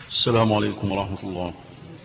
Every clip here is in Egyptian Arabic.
السلام عليكم ورحمة الله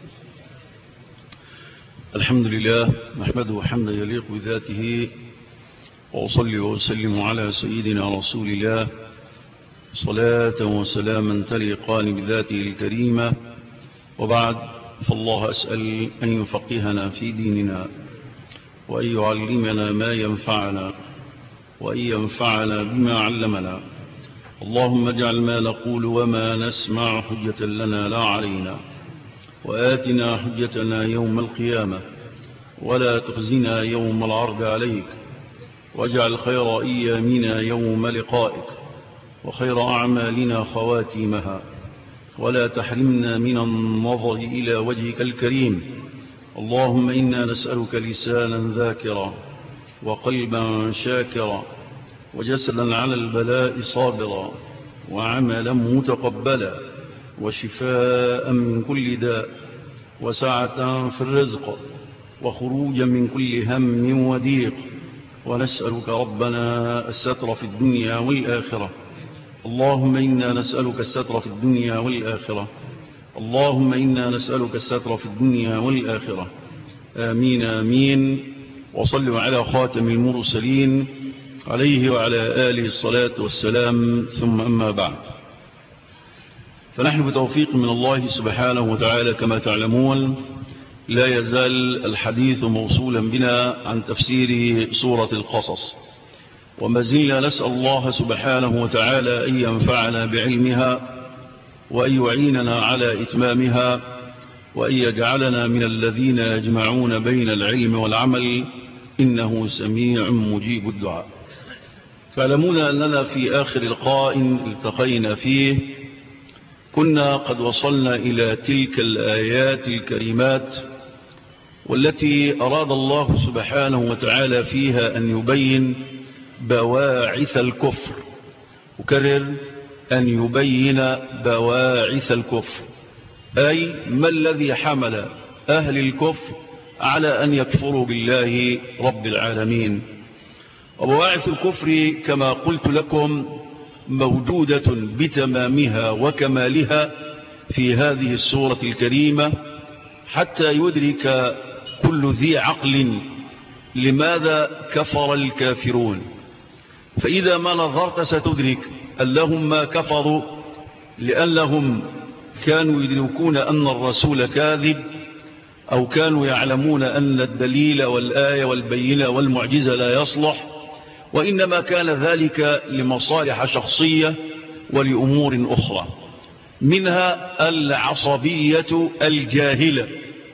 الحمد لله نحمده حمدا يليق بذاته وأصلي وأسلم على سيدنا رسول الله صلاة وسلاما تليقان بذاته الكريمة وبعد فالله أسأل أن يفقهنا في ديننا وأن يعلمنا ما ينفعنا وأن ينفعنا بما علمنا اللهم اجعل ما نقول وما نسمع حجة لنا لا علينا وآتنا حجتنا يوم القيامة ولا تخزنا يوم العرض عليك واجعل خير أيامنا يوم لقائك وخير أعمالنا خواتيمها ولا تحرمنا من النظر إلى وجهك الكريم اللهم إنا نسألك لسانا ذاكرا وقلبا شاكرا وجسدا على البلاء صابرا وعملا متقبلا وشفاء من كل داء وسعة في الرزق وخروجا من كل هم وضيق ونسألك ربنا الستر في الدنيا والآخرة اللهم إنا نسألك الستر في الدنيا والآخرة اللهم إنا نسألك الستر في الدنيا والآخرة آمين آمين وصلوا على خاتم المرسلين عليه وعلى آله الصلاة والسلام ثم أما بعد فنحن بتوفيق من الله سبحانه وتعالى كما تعلمون لا يزال الحديث موصولا بنا عن تفسير سورة القصص وما زلنا نسأل الله سبحانه وتعالى أن ينفعنا بعلمها وأن يعيننا على إتمامها وأن يجعلنا من الذين يجمعون بين العلم والعمل إنه سميع مجيب الدعاء فاعلمون أننا في آخر لقاء التقينا فيه كنا قد وصلنا إلى تلك الآيات الكريمات والتي أراد الله سبحانه وتعالى فيها أن يبين بواعث الكفر أكرر أن يبين بواعث الكفر أي ما الذي حمل أهل الكفر على أن يكفروا بالله رب العالمين وبواعث الكفر كما قلت لكم موجودة بتمامها وكمالها في هذه السورة الكريمة حتى يدرك كل ذي عقل لماذا كفر الكافرون فإذا ما نظرت ستدرك أنهم ما كفروا لأنهم كانوا يدركون أن الرسول كاذب أو كانوا يعلمون أن الدليل والآية والبينة والمعجزة لا يصلح وإنما كان ذلك لمصالح شخصية ولأمور أخرى منها العصبية الجاهلة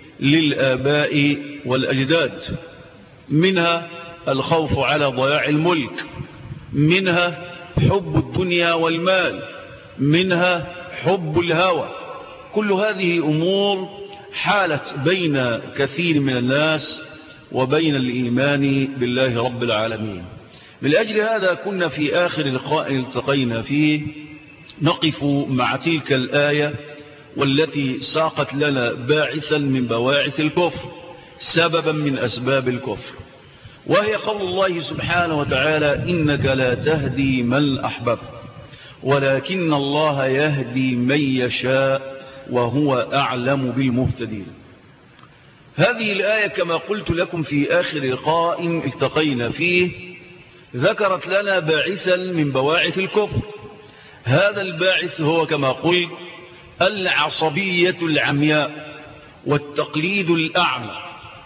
للآباء والأجداد منها الخوف على ضياع الملك منها حب الدنيا والمال منها حب الهوى كل هذه أمور حالت بين كثير من الناس وبين الإيمان بالله رب العالمين من أجل هذا كنا في آخر لقاء التقينا فيه نقف مع تلك الآية والتي ساقت لنا باعثا من بواعث الكفر سببا من أسباب الكفر وهي قول الله سبحانه وتعالى إنك لا تهدي من أحببت ولكن الله يهدي من يشاء وهو أعلم بالمهتدين هذه الآية كما قلت لكم في آخر لقاء التقينا فيه ذكرت لنا باعثا من بواعث الكفر هذا الباعث هو كما قلت العصبية العمياء والتقليد الأعمى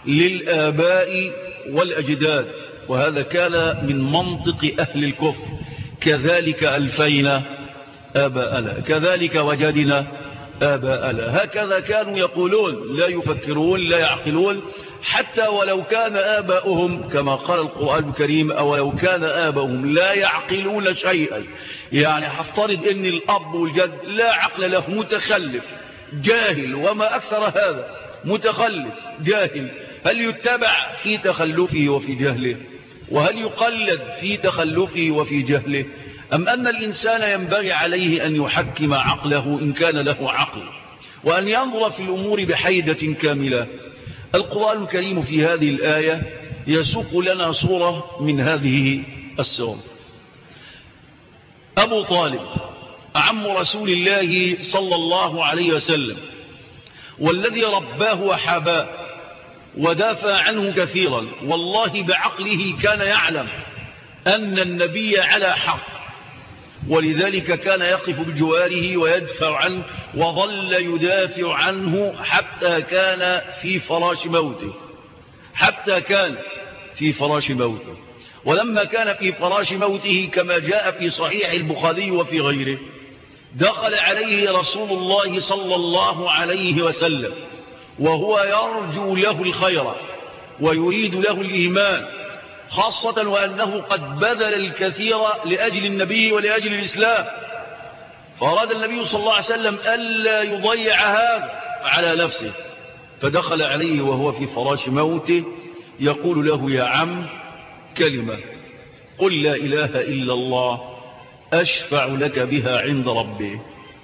للآباء والأجداد وهذا كان من منطق أهل الكفر كذلك ألفينا آباءنا كذلك وجدنا آباءنا هكذا كانوا يقولون لا يفكرون لا يعقلون حتى ولو كان آباؤهم كما قال القرآن الكريم أو لو كان آباؤهم لا يعقلون شيئا يعني هفترض أن الأب والجد لا عقل له متخلف جاهل وما أكثر هذا متخلف جاهل هل يتبع في تخلفه وفي جهله وهل يقلد في تخلفه وفي جهله أم أن الإنسان ينبغي عليه أن يحكم عقله إن كان له عقل وأن ينظر في الأمور بحيدة كاملة القرآن الكريم في هذه الآية يسوق لنا صورة من هذه السور أبو طالب عم رسول الله صلى الله عليه وسلم والذي رباه وحاباه ودافع عنه كثيرا والله بعقله كان يعلم أن النبي على حق ولذلك كان يقف بجواره ويدفع عنه وظل يدافع عنه حتى كان في فراش موته حتى كان في فراش موته ولما كان في فراش موته كما جاء في صحيح البخاري وفي غيره دخل عليه رسول الله صلى الله عليه وسلم وهو يرجو له الخير ويريد له الإيمان خاصة وأنه قد بذل الكثير لأجل النبي ولأجل الإسلام فأراد النبي صلى الله عليه وسلم ألا يضيع هذا على نفسه فدخل عليه وهو في فراش موته يقول له يا عم كلمة قل لا إله إلا الله أشفع لك بها عند ربي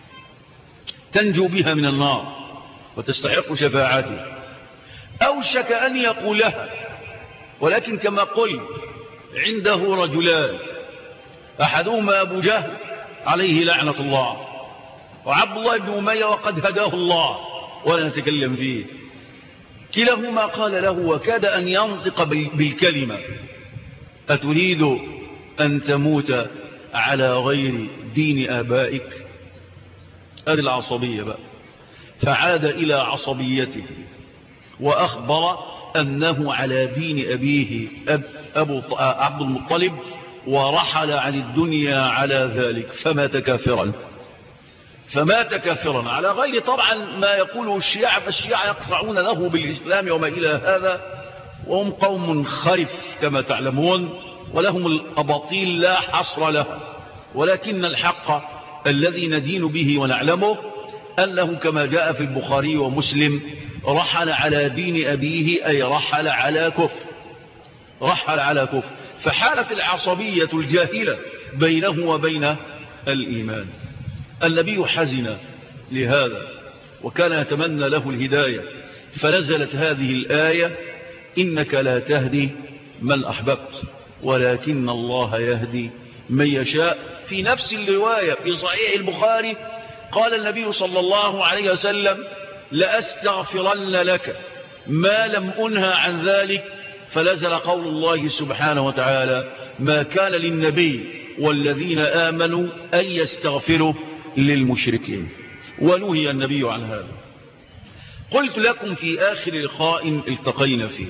تنجو بها من النار وتستحق شفاعته أوشك أن يقولها ولكن كما قل عنده رجلان أحدهما أبو جهل عليه لعنة الله وعبد الله بن أمية وقد هداه الله ولا نتكلم فيه كلاهما قال له وكاد أن ينطق بالكلمة أتريد أن تموت على غير دين آبائك هذه العصبية بقى فعاد إلى عصبيته وأخبر أنه على دين أبيه أب أبو عبد المطلب ورحل عن الدنيا على ذلك فمات كافرا فمات كافرا على غير طبعا ما يقوله الشيعة فالشيعة يقطعون له بالإسلام وما إلى هذا وهم قوم خرف كما تعلمون ولهم الأباطيل لا حصر لها ولكن الحق الذي ندين به ونعلمه أنه كما جاء في البخاري ومسلم رحل على دين أبيه أي رحل على كفر رحل على كفر فحالة العصبية الجاهلة بينه وبين الإيمان النبي حزن لهذا وكان يتمنى له الهداية فنزلت هذه الآية إنك لا تهدي من أحببت ولكن الله يهدي من يشاء في نفس الرواية في صحيح البخاري قال النبي صلى الله عليه وسلم لأستغفرن لك ما لم أنهى عن ذلك فنزل قول الله سبحانه وتعالى ما كان للنبي والذين آمنوا أن يستغفروا للمشركين ونهي النبي عن هذا قلت لكم في آخر لقاء التقينا فيه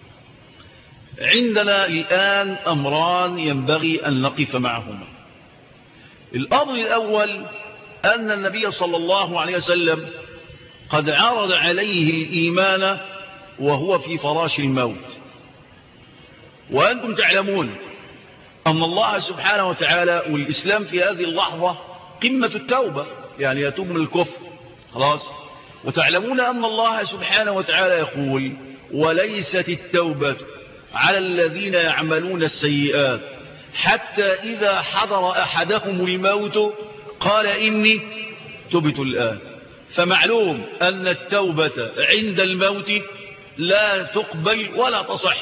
عندنا الآن أمران ينبغي أن نقف معهما الأمر الأول أن النبي صلى الله عليه وسلم قد عرض عليه الإيمان وهو في فراش الموت وأنتم تعلمون أن الله سبحانه وتعالى والإسلام في هذه اللحظة قمة التوبة يعني يتوب من الكفر خلاص وتعلمون أن الله سبحانه وتعالى يقول وليست التوبة على الذين يعملون السيئات حتى إذا حضر أحدهم الموت قال إني تبت الآن فمعلوم أن التوبة عند الموت لا تقبل ولا تصح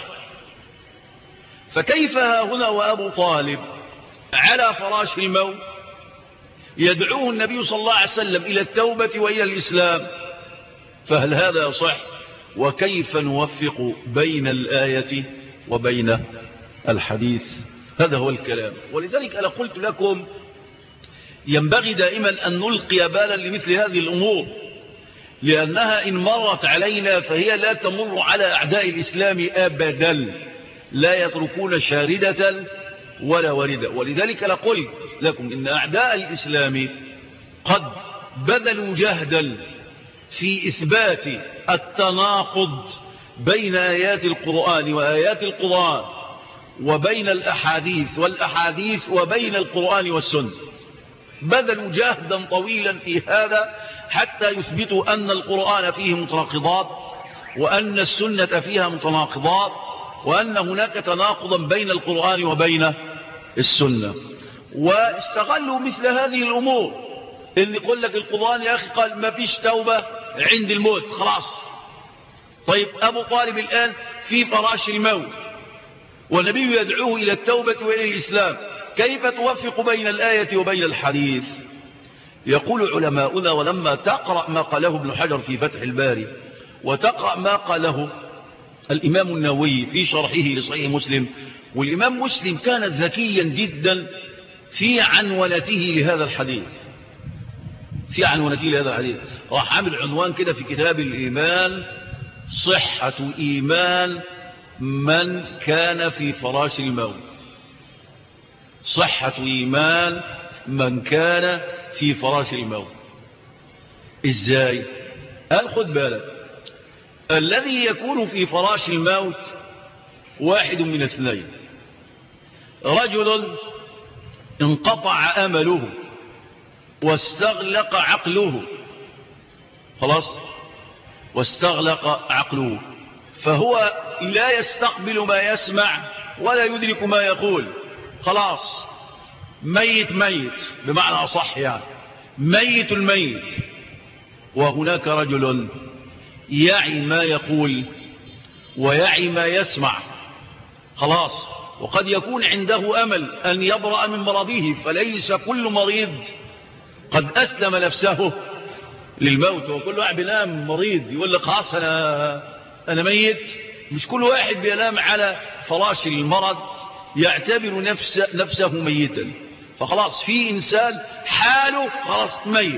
فكيف هنا وأبو طالب على فراش الموت يدعوه النبي صلى الله عليه وسلم إلى التوبة وإلى الإسلام فهل هذا يصح وكيف نوفق بين الآية وبين الحديث هذا هو الكلام ولذلك أنا قلت لكم ينبغي دائما أن نلقي بالا لمثل هذه الأمور لأنها إن مرت علينا فهي لا تمر على أعداء الإسلام أبدا لا يتركون شاردة ولا وردة ولذلك لقلت لكم إن أعداء الإسلام قد بذلوا جهدا في إثبات التناقض بين آيات القرآن وآيات القرآن وبين الأحاديث والأحاديث وبين القرآن والسنة بذلوا جهدا طويلا في هذا حتى يثبتوا أن القرآن فيه متناقضات وأن السنة فيها متناقضات وأن هناك تناقضا بين القرآن وبين السنة واستغلوا مثل هذه الأمور اللي يقول لك القرآن يا أخي قال ما فيش توبة عند الموت خلاص طيب أبو طالب الآن في فراش الموت والنبي يدعوه إلى التوبة وإلى الإسلام كيف توفق بين الآية وبين الحديث يقول علماؤنا ولما تقرأ ما قاله ابن حجر في فتح الباري وتقرأ ما قاله الإمام النووي في شرحه لصحيح مسلم والإمام مسلم كان ذكيا جدا في عنونته لهذا الحديث في عنونته لهذا الحديث راح عامل عنوان كده في كتاب الإيمان صحة إيمان من كان في فراش الموت صحة إيمان من كان في فراش الموت إزاي قال خد بالك الذي يكون في فراش الموت واحد من اثنين رجل انقطع أمله واستغلق عقله خلاص واستغلق عقله فهو لا يستقبل ما يسمع ولا يدرك ما يقول خلاص ميت ميت بمعنى أصح يعني ميت الميت وهناك رجل يعي ما يقول ويعي ما يسمع خلاص وقد يكون عنده أمل أن يبرأ من مرضه فليس كل مريض قد أسلم نفسه للموت وكل واحد بينام مريض يقول لك خلاص أنا, أنا ميت مش كل واحد بينام على فراش المرض يعتبر نفس نفسه ميتا فخلاص في إنسان حاله خلاص ميت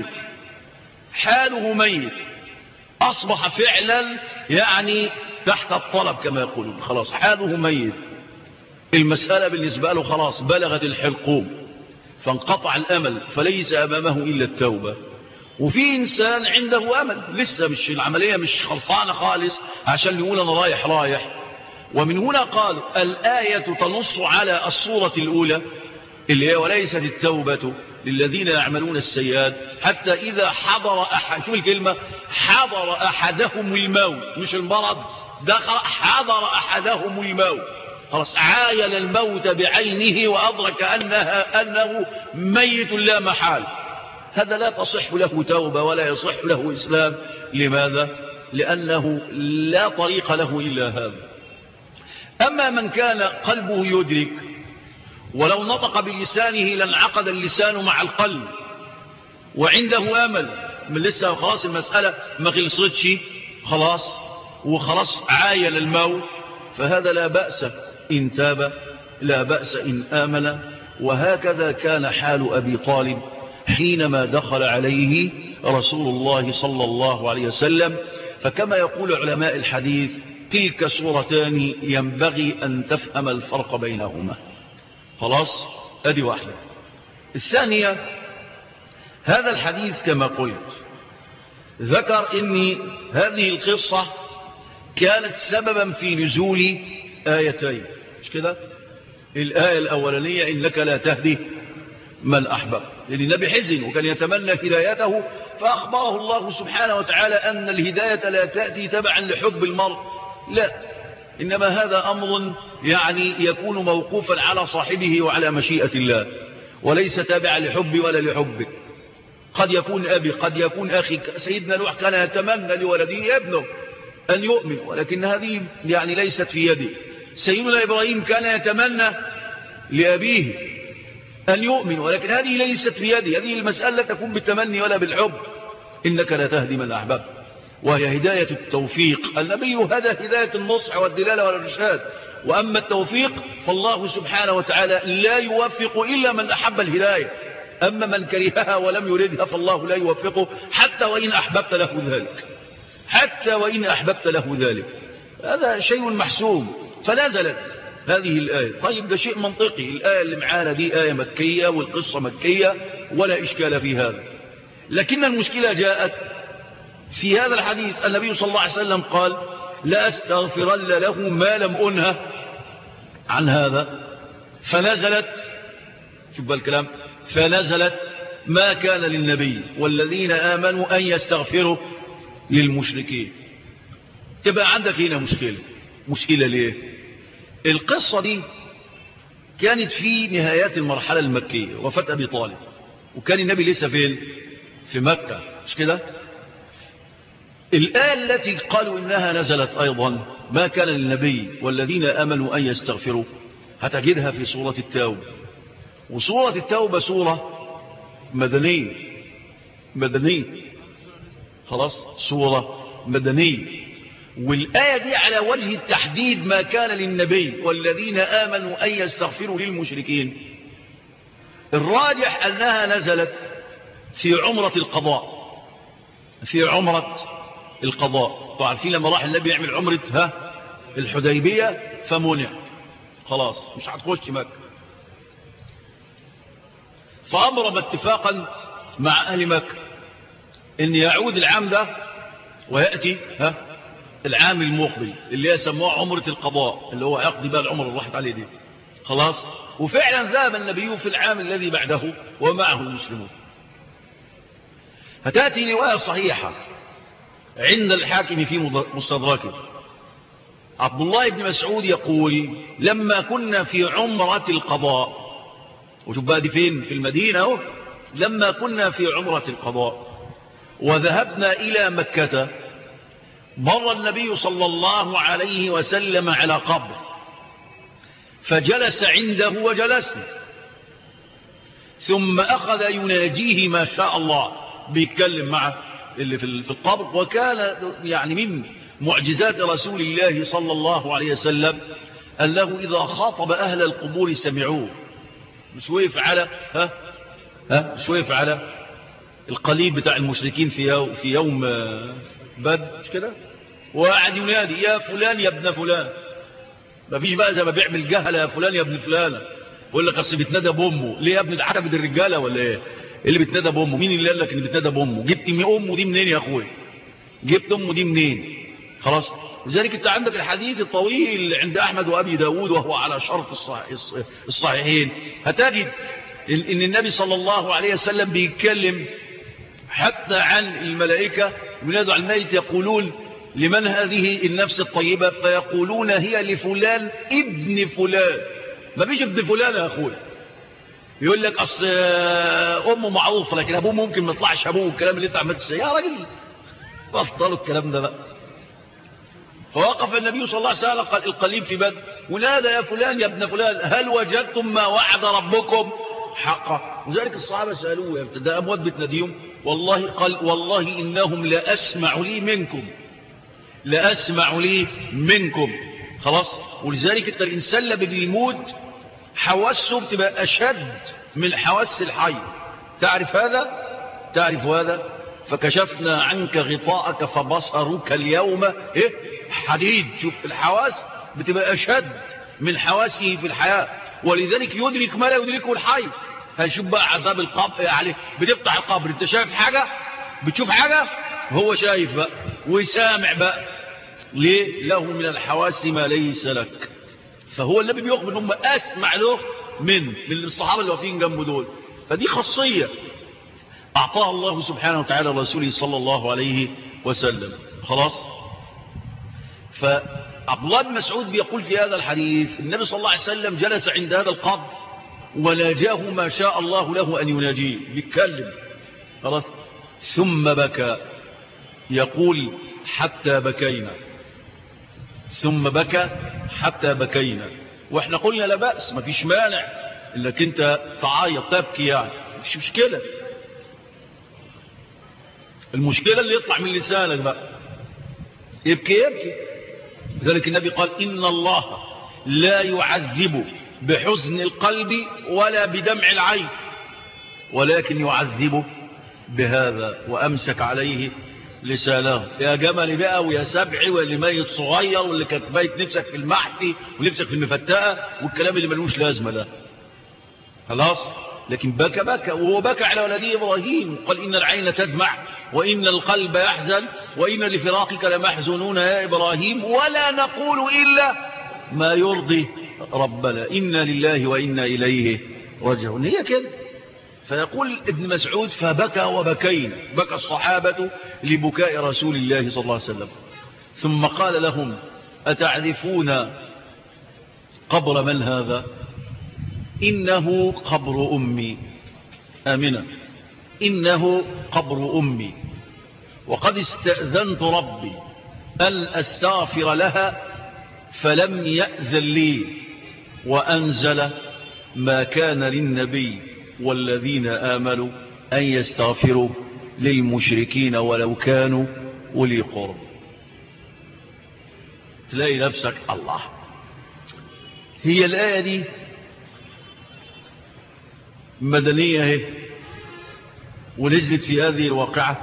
حاله ميت أصبح فعلا يعني تحت الطلب كما يقولون خلاص حاله ميت المسألة بالنسبة له خلاص بلغت الحلقوم فانقطع الأمل فليس أمامه إلا التوبة وفي إنسان عنده أمل لسه مش العملية مش خلصانة خالص عشان يقول أنا رايح رايح ومن هنا قال الآية تنص على الصورة الأولى اللي هي وليست التوبة للذين يعملون السيئات حتى إذا حضر أحد شوف الكلمة حضر أحدهم الموت مش المرض دخل حضر أحدهم الموت خلاص عاين الموت بعينه وأدرك أنها أنه ميت لا محال هذا لا تصح له توبة ولا يصح له إسلام لماذا؟ لأنه لا طريق له إلا هذا أما من كان قلبه يدرك ولو نطق بلسانه لانعقد اللسان مع القلب وعنده أمل من لسه خلاص المسألة ما خلصتش خلاص وخلاص عاين الموت فهذا لا بأس إن تاب لا بأس إن آمن وهكذا كان حال أبي طالب حينما دخل عليه رسول الله صلى الله عليه وسلم فكما يقول علماء الحديث تلك صورتان ينبغي أن تفهم الفرق بينهما خلاص أدي واحدة الثانية هذا الحديث كما قلت ذكر أن هذه القصة كانت سببا في نزول آيتين مش كده الآية الأولانية إنك لا تهدي من أحبب لأن النبي حزن وكان يتمنى هدايته فأخبره الله سبحانه وتعالى أن الهداية لا تأتي تبعا لحب المرء لا إنما هذا أمر يعني يكون موقوفا على صاحبه وعلى مشيئة الله وليس تابعا لحبي ولا لحبك قد يكون أبي قد يكون أخي سيدنا نوح كان يتمنى لولده ابنه أن يؤمن ولكن هذه يعني ليست في يده سيدنا إبراهيم كان يتمنى لأبيه أن يؤمن ولكن هذه ليست بيده هذه المسألة لا تكون بالتمني ولا بالحب إنك لا تهدي من أحباب وهي هداية التوفيق النبي هدى هداية النصح والدلالة والرشاد وأما التوفيق فالله سبحانه وتعالى لا يوفق إلا من أحب الهداية أما من كرهها ولم يردها فالله لا يوفقه حتى وإن أحببت له ذلك حتى وإن أحببت له ذلك هذا شيء محسوم فنزلت هذه الآية طيب ده شيء منطقي الآية اللي معانا دي آية مكية والقصة مكية ولا إشكال في هذا لكن المشكلة جاءت في هذا الحديث النبي صلى الله عليه وسلم قال لا أستغفرن له ما لم أنهى عن هذا فنزلت شوف الكلام فنزلت ما كان للنبي والذين آمنوا أن يستغفروا للمشركين تبقى عندك هنا مشكلة مشكلة ليه القصة دي كانت في نهايات المرحلة المكية وفاة أبي طالب وكان النبي لسه فين في مكة مش كده الآية التي قالوا إنها نزلت أيضا ما كان للنبي والذين أمنوا أن يستغفروا هتجدها في سورة التوبة وسورة التوبة سورة مدنية مدنية خلاص سورة مدنية والآية دي على وجه التحديد ما كان للنبي والذين آمنوا أن يستغفروا للمشركين الراجح أنها نزلت في عمرة القضاء في عمرة القضاء تعرفين لما راح النبي يعمل عمرة ها الحديبية فمنع خلاص مش هتخش مكة فأمر اتفاقا مع أهل مكة ان يعود العام ده ويأتي ها العام المقبل اللي يسموه عمرة القضاء اللي هو يقضي بقى العمر اللي راحت عليه دي خلاص وفعلا ذهب النبي في العام الذي بعده ومعه المسلمون فتأتي رواية صحيحة عند الحاكم في مستدركه عبد الله بن مسعود يقول لما كنا في عمرة القضاء وشوف بقى دي فين في المدينة اهو لما كنا في عمرة القضاء وذهبنا إلى مكة مر النبي صلى الله عليه وسلم على قبر فجلس عنده وجلسنا ثم أخذ يناجيه ما شاء الله بيتكلم معه اللي في القبر وكان يعني من معجزات رسول الله صلى الله عليه وسلم أنه إذا خاطب أهل القبور سمعوه مش وقف على ها ها مش وقف على القليب بتاع المشركين في يوم, في يوم بدر مش كده وقعد ينادي يا فلان يا ابن فلان ما فيش بقى زي ما بيعمل جهل يا فلان يا ابن فلان يقول لك اصل بيتنادى بامه ليه يا ابني ده عتبه الرجاله ولا ايه اللي بيتنادى بامه مين اللي قال لك ان بيتنادى بامه جبت امه دي منين يا اخويا جبت امه دي منين خلاص لذلك انت عندك الحديث الطويل عند احمد وابي داود وهو على شرط الصحيحين هتجد ان النبي صلى الله عليه وسلم بيتكلم حتى عن الملائكة ينادوا على الميت يقولون لمن هذه النفس الطيبة فيقولون هي لفلان ابن فلان ما بيش ابن فلان يا أخويا يقول لك أصل أمه معروفة لكن أبوه ممكن ما يطلعش أبوه الكلام اللي أنت عملت يا راجل بطلوا الكلام ده بقى فوقف النبي صلى الله عليه وسلم القليب في بدر ونادى يا فلان يا ابن فلان هل وجدتم ما وعد ربكم حقا وذلك الصحابة سألوه يا ده أموات بتناديهم والله قال والله إنهم لأسمع لي منكم لأسمع لي منكم خلاص ولذلك انت الإنسان لما بيموت حواسه بتبقى أشد من حواس الحي تعرف هذا تعرف هذا فكشفنا عنك غطاءك فبصرك اليوم إيه؟ حديد شوف الحواس بتبقى أشد من حواسه في الحياة ولذلك يدرك ما لا يدركه الحي هنشوف بقى عذاب القبر يعني بتفتح القبر انت شايف حاجة بتشوف حاجة هو شايف بقى وسامع بقى ليه له من الحواس ما ليس لك فهو النبي بيخبر ان هم اسمع له من من الصحابة اللي واقفين جنبه دول فدي خاصية اعطاها الله سبحانه وتعالى رسوله صلى الله عليه وسلم خلاص فعبد الله بن مسعود بيقول في هذا الحديث النبي صلى الله عليه وسلم جلس عند هذا القبر وناجاه ما شاء الله له أن يناجيه بيتكلم خلاص ثم بكى يقول حتى بكينا ثم بكى حتى بكينا واحنا قلنا لا بأس ما فيش مانع انك انت تعيط تبكي يعني مش مشكلة المشكلة اللي يطلع من لسانك بقى يبكي يبكي لذلك النبي قال إن الله لا يعذب بحزن القلب ولا بدمع العين ولكن يعذبه بهذا وأمسك عليه لسانه يا جمل بقى ويا سبعي واللي ميت صغير واللي كانت ميت نفسك في المحفي ونفسك في المفتاة والكلام اللي ملوش لازمة ده خلاص لكن بكى بكى وهو بكى على ولده إبراهيم قال إن العين تدمع وإن القلب يحزن وإن لفراقك لمحزنون يا إبراهيم ولا نقول إلا ما يرضي ربنا إنا لله وإنا إليه راجعون هي كده فيقول ابن مسعود فبكى وبكينا بكى الصحابة لبكاء رسول الله صلى الله عليه وسلم ثم قال لهم أتعرفون قبر من هذا إنه قبر أمي آمنة إنه قبر أمي وقد استأذنت ربي أن أستغفر لها فلم يأذن لي وأنزل ما كان للنبي والذين آمنوا أن يستغفروا للمشركين ولو كانوا أولي قرب تلاقي نفسك الله هي الآية دي مدنية هي ونزلت في هذه الواقعة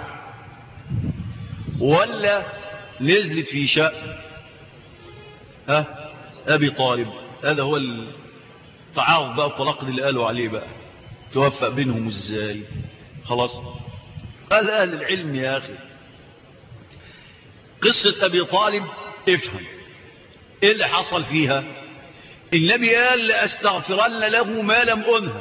ولا نزلت في شأن ها أبي طالب هذا هو التعارض بقى الطلاق اللي قالوا عليه بقى توفق بينهم ازاي خلاص قال أهل العلم يا أخي قصة أبي طالب افهم ايه اللي حصل فيها النبي قال لأستغفرن له ما لم أنهى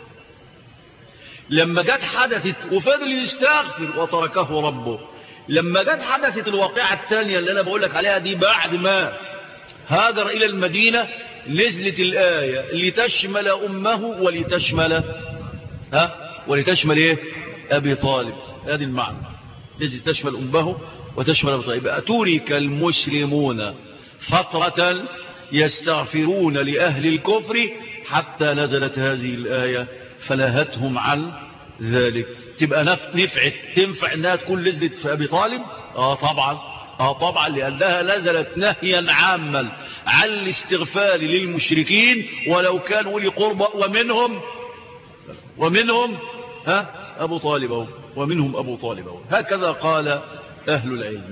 لما جت حدثت وفضل يستغفر وتركه ربه لما جت حدثت الواقعة الثانية اللي أنا بقولك عليها دي بعد ما هاجر إلى المدينة نزلت الآية لتشمل أمه ولتشمل ها ولتشمل إيه أبي طالب هذه المعنى نزلت تشمل أمه وتشمل أبي طالب أترك المسلمون فترة يستغفرون لأهل الكفر حتى نزلت هذه الآية فلهتهم عن ذلك تبقى نفعت تنفع انها تكون نزلت في ابي طالب اه طبعا اه طبعا لانها نزلت نهيا عاما عن الاستغفار للمشركين ولو كانوا لقربى ومنهم ومنهم ها ابو طالب اهو ومنهم ابو طالب اهو هكذا قال اهل العلم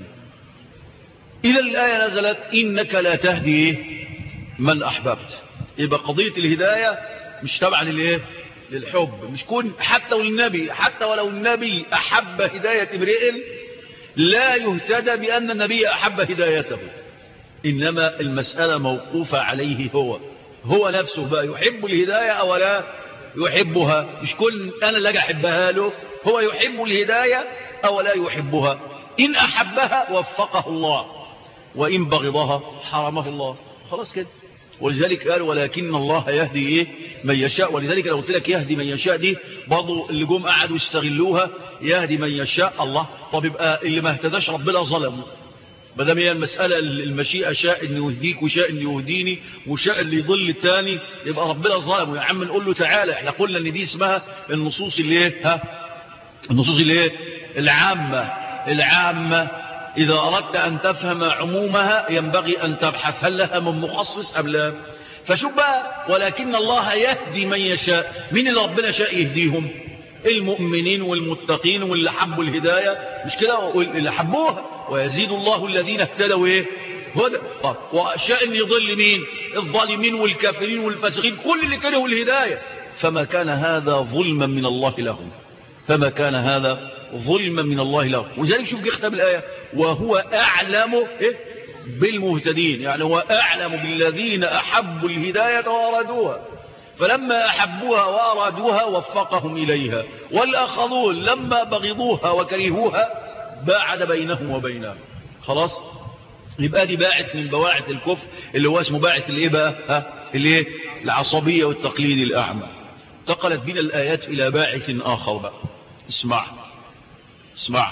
اذا الايه نزلت انك لا تهدي من احببت يبقى قضيه الهدايه مش تبعا للايه للحب مش كون حتى والنبي حتى ولو النبي أحب هداية امرئ لا يهتدى بأن النبي أحب هدايته إنما المسألة موقوفة عليه هو هو نفسه بقى يحب الهداية أو لا يحبها مش كل أنا اللي أحبها له هو يحب الهداية أو لا يحبها إن أحبها وفقه الله وإن بغضها حرمه الله خلاص كده ولذلك قال ولكن الله يهدي إيه من يشاء ولذلك لو قلت لك يهدي من يشاء دي برضه اللي جم قعدوا يستغلوها يهدي من يشاء الله طب يبقى اللي ما اهتداش ربنا ظلمه ما دام هي المسألة المشيئة شاء ان يهديك وشاء ان يهديني وشاء اللي يضل التاني يبقى ربنا ظلمه يا عم نقول له تعالى احنا قلنا ان دي اسمها النصوص اللي ايه ها النصوص اللي ايه العامة العامة إذا أردت أن تفهم عمومها ينبغي أن تبحث هل لها من مخصص أم لا فشوف بقى ولكن الله يهدي من يشاء مين اللي ربنا شاء يهديهم المؤمنين والمتقين واللي حبوا الهداية مش كده اللي حبوها ويزيد الله الذين اهتدوا ايه هدى وشاء ان يضل مين الظالمين والكافرين والفاسقين كل اللي كرهوا الهداية فما كان هذا ظلما من الله لهم فما كان هذا ظلما من الله لهم وذلك شوف يختم الآية وهو أعلم إيه؟ بالمهتدين يعني هو أعلم بالذين أحبوا الهداية وأرادوها فلما أحبوها وأرادوها وفقهم إليها والآخرون لما بغضوها وكرهوها باعد بينهم وبينها خلاص يبقى دي باعت من بواعث الكفر اللي هو اسمه باعث الايه بقى ها الايه العصبيه والتقليد الاعمى انتقلت بنا الايات الى باعث اخر بقى اسمع اسمع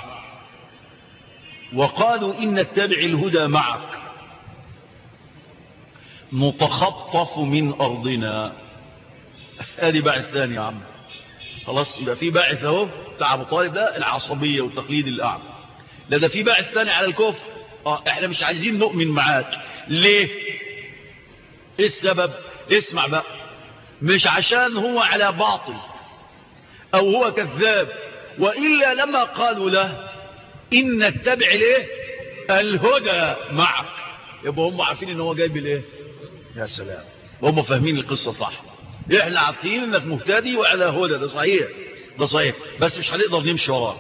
وقالوا إن نتبع الهدى معك نتخطف من أرضنا هذه باعث ثاني يا عم خلاص يبقى في باعث اهو بتاع ابو طالب ده العصبيه والتقليد الاعمى لا ده في باعث ثاني على الكفر اه احنا مش عايزين نؤمن معاك ليه ايه السبب اسمع بقى مش عشان هو على باطل او هو كذاب وإلا لما قالوا له إن نتبع ليه الهدى معك يبقى هم عارفين ان هو جايب الايه يا سلام وهم فاهمين القصة صح احنا عارفين انك مهتدي وعلى هدى ده صحيح ده صحيح بس مش هنقدر نمشي وراك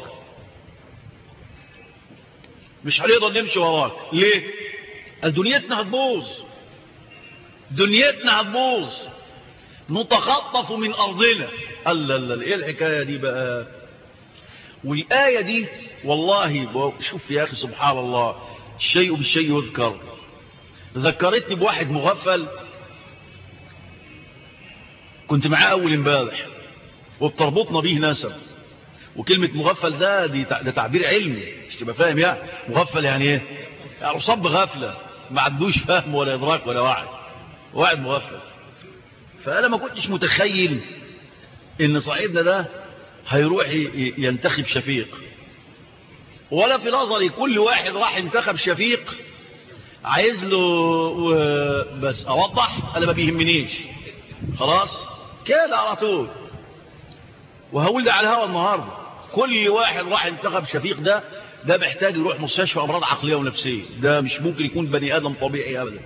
مش هنقدر نمشي وراك ليه دنيتنا هتبوظ دنيتنا هتبوظ نتخطف من ارضنا الله الله ايه الحكايه دي بقى والآية دي والله شوف يا أخي سبحان الله الشيء بالشيء يذكر ذكرتني بواحد مغفل كنت معاه أول امبارح وبتربطنا به نسب وكلمة مغفل ده دي ده تعبير علمي مش تبقى فاهم يعني مغفل يعني ايه يعني صب غفلة ما عندوش فهم ولا إدراك ولا وعي واحد مغفل فأنا ما كنتش متخيل إن صاحبنا ده هيروح ينتخب شفيق ولا في نظري كل واحد راح انتخب شفيق عايز له و... بس اوضح انا ما بيهمنيش خلاص كده على طول وهقول ده على الهوا النهارده كل واحد راح انتخب شفيق ده ده محتاج يروح مستشفى امراض عقليه ونفسيه ده مش ممكن يكون بني ادم طبيعي ابدا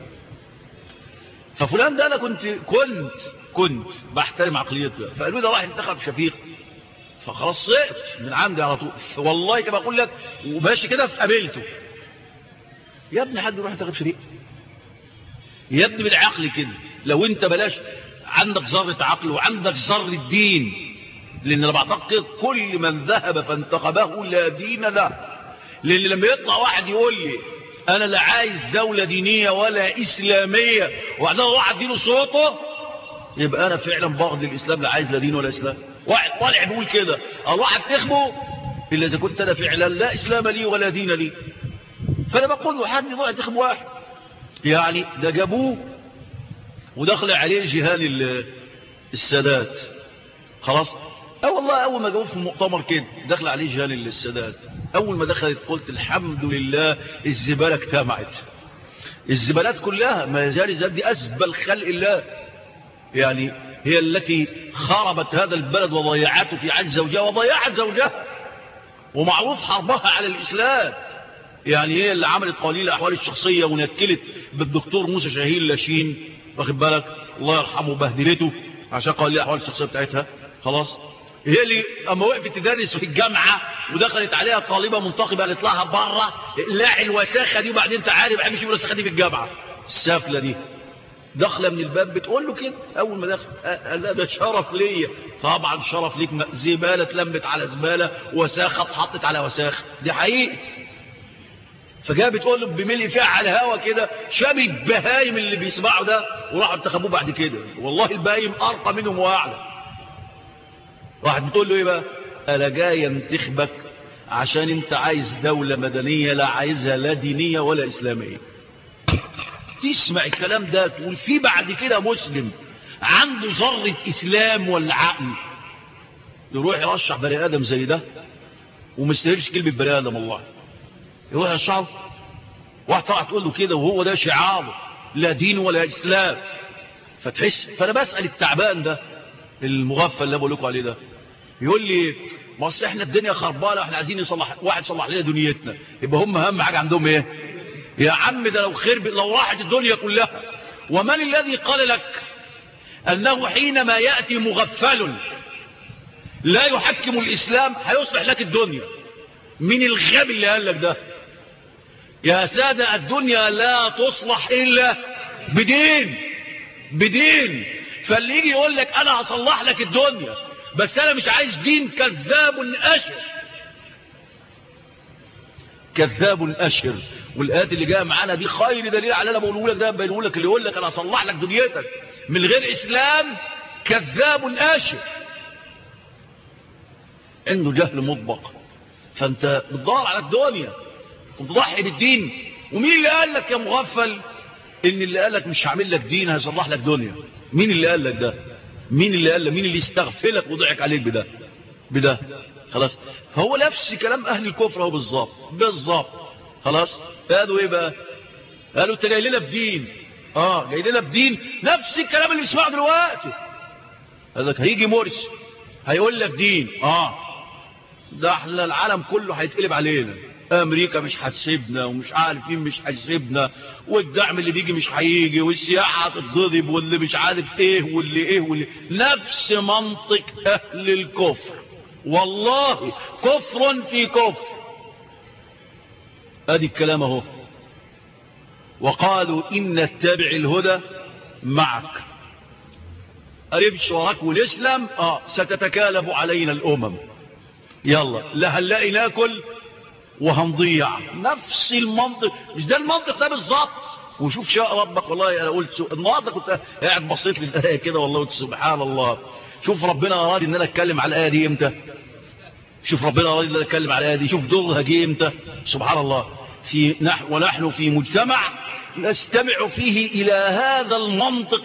ففلان ده انا كنت كنت كنت بحترم عقليته فقالوا ده راح انتخب شفيق فخلاص سقط من عندي على طول والله كما اقول لك وماشي كده فقابلته يا ابني حد يروح ينتخب شفيق يا ابني بالعقل كده لو انت بلاش عندك ذره عقل وعندك ذره دين لان انا بعتقد كل من ذهب فانتخبه لا دين له لان لما يطلع واحد يقول لي انا لا عايز دولة دينية ولا اسلامية وبعدين اروح اديله صوته يبقى انا فعلا بغض الاسلام لا عايز لا دين ولا اسلام واحد طالع بيقول كده اروح اتخبه الا اذا كنت انا فعلا لا اسلام لي ولا دين لي فانا بقول له حد يروح يتخب واحد يعني ده جابوه ودخل عليه جهال السادات خلاص اه والله اول ما جابوه في المؤتمر كده دخل عليه جهال السادات اول ما دخلت قلت الحمد لله الزبالة اجتمعت الزبالات كلها ما زال الزبالات دي اسبل خلق الله يعني هي التي خربت هذا البلد وضيعته في عز زوجها وضيعت زوجها ومعروف حربها على الاسلام يعني هي اللي عملت قليل الاحوال الشخصيه ونكلت بالدكتور موسى شاهين لاشين واخد بالك الله يرحمه بهدلته عشان قليل الاحوال الشخصيه بتاعتها خلاص هي اللي اما وقفت تدرس في الجامعة ودخلت عليها طالبة منتقبة قالت لها بره لاعي الوساخة دي وبعدين انت عارف عم يشوف الوساخة دي في الجامعة السافلة دي داخله من الباب بتقول له كده اول ما دخل قال لا ده شرف ليا طبعا شرف ليك زبالة اتلمت على زبالة وساخة اتحطت على وساخة دي حقيقي فجاء بتقول له بملء فيها على الهوا كده شاب البهايم اللي بيسمعوا ده وراحوا انتخبوه بعد كده والله البهايم ارقى منهم واعلى واحد بتقول له ايه بقى انا جاي انتخبك عشان انت عايز دولة مدنية لا عايزها لا دينية ولا اسلامية تسمع الكلام ده تقول في بعد كده مسلم عنده ذرة اسلام ولا عقل يروح يرشح بني ادم زي ده ومستهلش كلمة بني ادم والله يروح يرشحه واحد طلع تقول له كده وهو ده شعاره لا دين ولا اسلام فتحس فانا بسأل التعبان ده المغفل اللي بقول لكم عليه ده يقول لي ما اصل احنا الدنيا خربانه احنا عايزين يصلح واحد يصلح لنا دنيتنا يبقى هم اهم حاجه عندهم ايه يا عم ده لو خرب لو راحت الدنيا كلها ومن الذي قال لك انه حينما ياتي مغفل لا يحكم الاسلام هيصلح لك الدنيا من الغبي اللي قال لك ده يا ساده الدنيا لا تصلح الا بدين بدين فاللي يجي يقول لك انا هصلح لك الدنيا بس انا مش عايز دين كذاب اشر كذاب اشر والايات اللي جايه معانا دي خير دليل على اللي انا بقوله لك ده بقوله لك اللي يقول لك انا هصلح لك دنيتك من غير اسلام كذاب اشر عنده جهل مطبق فانت بتدور على الدنيا وتضحي بالدين ومين اللي قال لك يا مغفل ان اللي قال لك مش هعمل لك دين هيصلح لك دنيا مين اللي قال لك ده مين اللي قال لك مين اللي استغفلك وضحك عليك بده بده خلاص فهو نفس كلام اهل الكفر هو بالظبط بالظبط خلاص قالوا ايه بقى قالوا انت جاي لنا بدين اه جاي لنا بدين نفس الكلام اللي بنسمعه دلوقتي قال لك هيجي مرسي هيقول لك دين اه ده احنا العالم كله هيتقلب علينا امريكا مش هتسيبنا ومش عارف مين مش هيسيبنا والدعم اللي بيجي مش هيجي والسياحه هتتضرب واللي مش عارف ايه واللي ايه واللي نفس منطق اهل الكفر والله كفر في كفر ادي الكلام اهو وقالوا ان نتبع الهدى معك قريبش وراك والاسلام اه ستتكالب علينا الامم يلا لا هنلاقي ناكل وهنضيع نفس المنطق مش ده المنطق ده بالظبط وشوف شاء ربك والله انا قلت النهارده كنت قاعد بصيت للايه كده والله قلت سبحان الله شوف ربنا اراد ان انا اتكلم على الايه دي امتى شوف ربنا اراد ان انا اتكلم على الايه دي شوف دورها جه امتى سبحان الله في نحن ونحن في مجتمع نستمع فيه الى هذا المنطق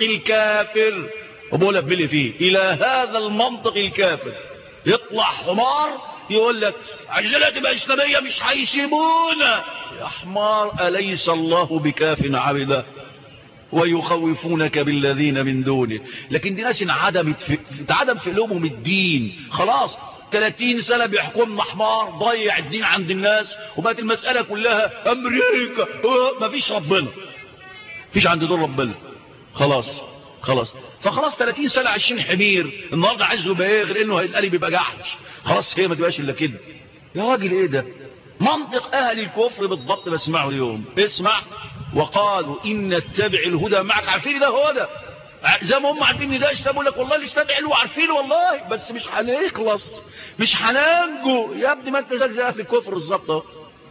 الكافر وبقول لك فيه الى هذا المنطق الكافر يطلع حمار يقول لك عجلة تبقى إسلامية مش هيسيبونا يا حمار أليس الله بكاف عبده ويخوفونك بالذين من دونه لكن دي ناس انعدمت في اتعدم في قلوبهم الدين خلاص 30 سنة بيحكمنا حمار ضيع الدين عند الناس وبقت المسألة كلها أمريكا ما فيش ربنا فيش عند دول ربنا خلاص خلاص فخلاص 30 سنة عايشين حمير النهاردة عايزه يبقى ايه غير انه هيتقلب يبقى جحش خلاص هي ما تبقاش الا كده يا راجل ايه ده منطق اهل الكفر بالضبط بسمعه اليوم اسمع وقالوا ان نتبع الهدى معك عارفين ده هو ده زي ما هم عارفين ان ده اشتبه لك والله اللي اشتبع له عارفين والله بس مش هنخلص مش هننجو يا ابني ما انت زي اهل الكفر بالظبط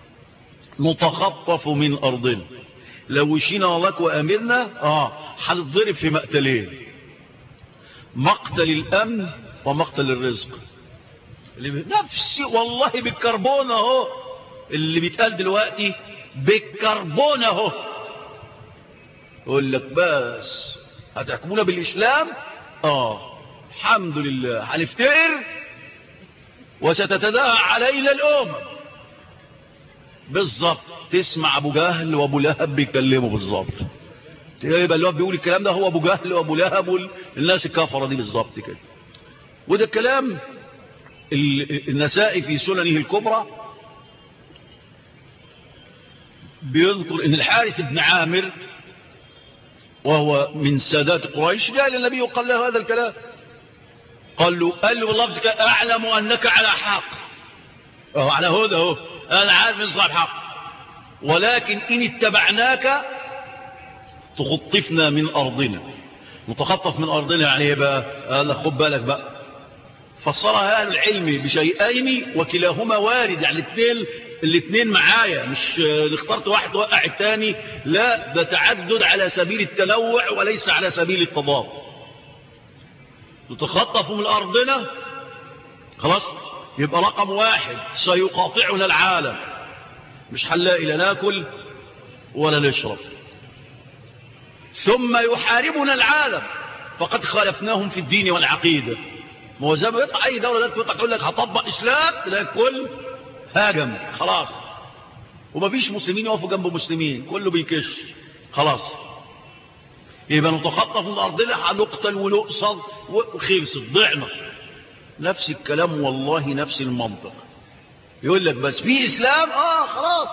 نتخطف من ارضنا لو وشينا لك وامرنا اه هنتضرب في مقتلين مقتل الامن ومقتل الرزق اللي نفسي والله بالكربون اهو اللي بيتقال دلوقتي بالكربون اهو يقول لك بس هتحكمونا بالاسلام اه الحمد لله هنفتقر وستتداعى علينا الامم بالظبط تسمع ابو جهل وابو لهب بيتكلموا بالظبط يبقى اللي هو بيقول الكلام ده هو ابو جهل وابو لهب والناس الكفره دي بالظبط كده وده الكلام النسائي في سننه الكبرى بيذكر ان الحارث بن عامر وهو من سادات قريش جاء للنبي وقال له هذا الكلام قال له قال له بلفظك اعلم انك على حق اهو على هدى اهو انا عارف ان صاحب حق ولكن ان اتبعناك تخطفنا من ارضنا متخطف من ارضنا يعني ايه بقى قال خد بالك بقى فسرها اهل العلم بشيئين وكلاهما وارد يعني الاثنين الاثنين معايا مش اخترت واحد وقع الثاني لا ده تعدد على سبيل التنوع وليس على سبيل التضاد تتخطف من ارضنا خلاص يبقى رقم واحد سيقاطعنا العالم مش هنلاقي لا ناكل ولا نشرب ثم يحاربنا العالم فقد خالفناهم في الدين والعقيده ما هو زي ما يطلع اي دوله تطلع تقول لك هطبق اسلام تلاقي الكل هاجم خلاص ومفيش مسلمين يقفوا جنب مسلمين كله بيكش خلاص يبقى نتخطف من ارضنا هنقتل ونقصد وخلصت ضعنا نفس الكلام والله نفس المنطق يقول لك بس في اسلام اه خلاص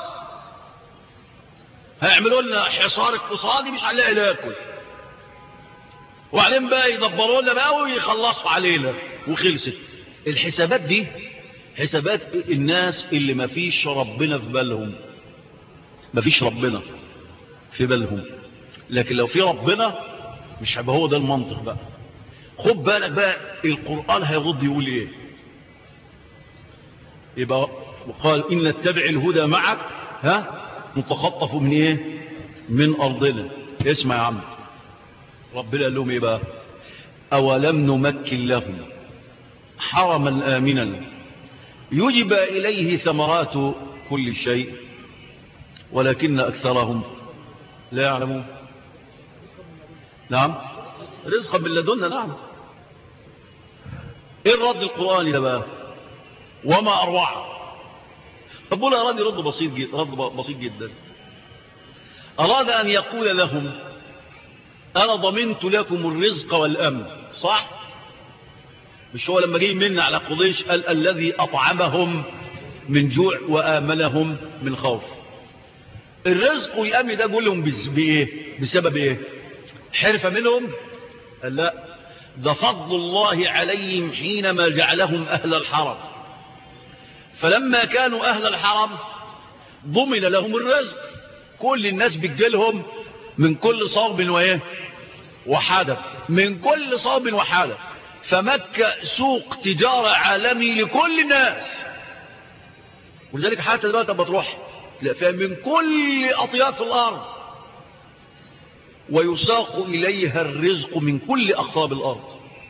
هيعملوا لنا حصار اقتصادي مش هنلاقي ناكل وبعدين بقى يدبروا لنا بقى ويخلصوا علينا وخلصت الحسابات دي حسابات الناس اللي ما فيش ربنا في بالهم ما فيش ربنا في بالهم لكن لو في ربنا مش هيبقى هو ده المنطق بقى خد بالك بقى القرآن هيرد يقول ايه يبقى وقال إن نتبع الهدى معك ها نتخطف من ايه من أرضنا اسمع يا عم ربنا قال لهم ايه بقى أولم نمكن لهم حرما آمنا يجب إليه ثمرات كل شيء ولكن أكثرهم لا يعلمون نعم رزقا من لدنا نعم ايه الرد القرآني ده بقى وما أروعه طب ولا أراد رد بسيط جدا رد بسيط جدا أراد أن يقول لهم أنا ضمنت لكم الرزق والأمن صح مش هو لما جه منا على قضيش قال الذي أطعمهم من جوع وآمنهم من خوف الرزق والأمن ده بقول لهم بإيه بسبب إيه حرفة منهم قال لا ده فضل الله عليهم حينما جعلهم أهل الحرم فلما كانوا أهل الحرم ضمن لهم الرزق كل الناس بتجيلهم من كل صوب وإيه وحدث من كل صوب وحدث فمكة سوق تجارة عالمي لكل الناس ولذلك حتى دلوقتي لما تروح تلاقي فيها من كل أطياف الأرض ويساق إليها الرزق من كل أقطاب الأرض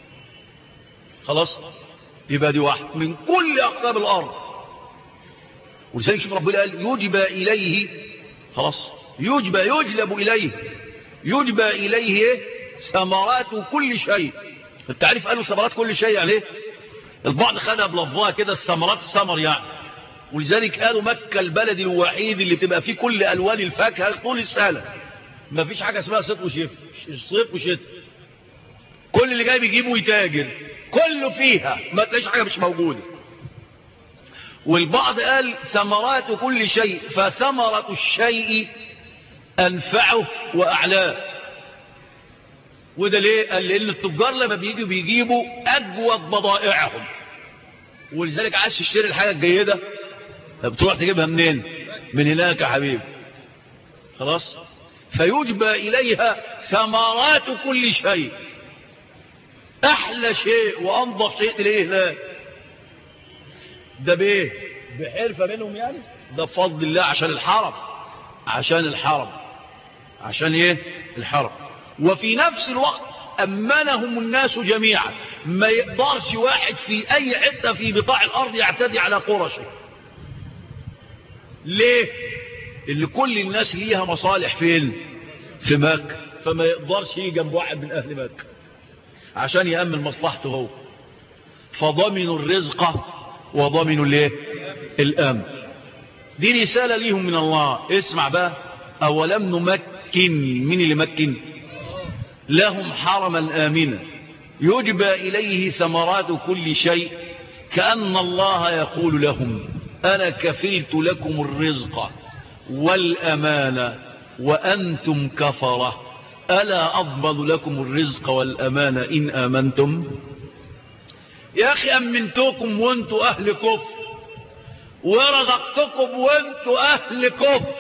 خلاص يبقى دي واحد من كل أقطاب الأرض ولذلك شوف ربنا قال يجبى إليه خلاص يجبى يجلب إليه يجبى إليه ثمرات كل شيء التعريف قالوا ثمرات كل شيء يعني ايه البعض خدها بلفظها كده الثمرات الثمر يعني ولذلك قالوا مكة البلد الوحيد اللي تبقى فيه كل ألوان الفاكهة طول السنة ما فيش حاجة اسمها صيف وشتاء صيف وشتاء كل اللي جاي بيجيبه ويتاجر كله فيها ما تلاقيش حاجة مش موجودة والبعض قال ثمرات كل شيء فثمرة الشيء أنفعه وأعلاه وده ليه قال لأن التجار لما بيجوا بيجيبوا أجود بضائعهم ولذلك عايز تشتري الحاجة الجيدة بتروح تجيبها منين من هناك يا حبيبي خلاص فيجبى إليها ثمرات كل شيء أحلى شيء وأنظف شيء تلاقيه هناك ده بإيه بحرفة منهم يعني ده بفضل الله عشان الحرم عشان الحرم عشان ايه الحرم وفي نفس الوقت أمنهم الناس جميعا ما يقدرش واحد في أي حتة في بقاع الأرض يعتدي على قرشه ليه اللي كل الناس ليها مصالح فين في مكة فما يقدرش يجي جنب واحد من أهل مكة عشان يأمن مصلحته هو فضمنوا الرزق وضمنوا الايه الأمن دي رسالة ليهم من الله اسمع بقى أولم نمكن من اللي مكن لهم حرما آمنا يجبى إليه ثمرات كل شيء كأن الله يقول لهم أنا كفلت لكم الرزق والأمان وأنتم كفرة ألا أضمن لكم الرزق والأمان إن آمنتم يا أخي أمنتكم وانتوا أهل كفر ورزقتكم وانتوا أهل كفر